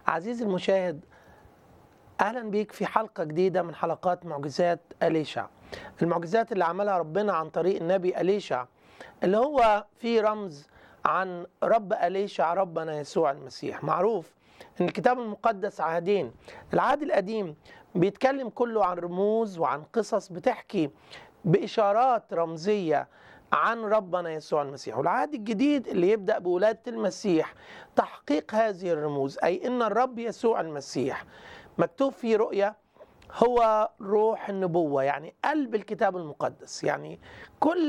عزيزي المشاهد اهلا بيك في حلقه جديده من حلقات معجزات اليشع المعجزات اللي عملها ربنا عن طريق النبي اليشع اللي هو في رمز عن رب اليشع ربنا يسوع المسيح معروف ان الكتاب المقدس عهدين العهد القديم بيتكلم كله عن رموز وعن قصص بتحكي باشارات رمزيه عن ربنا يسوع المسيح والعهد الجديد اللي يبدا بولاده المسيح تحقيق هذه الرموز اي ان الرب يسوع المسيح مكتوب في رؤيا هو روح النبوه يعني قلب الكتاب المقدس يعني كل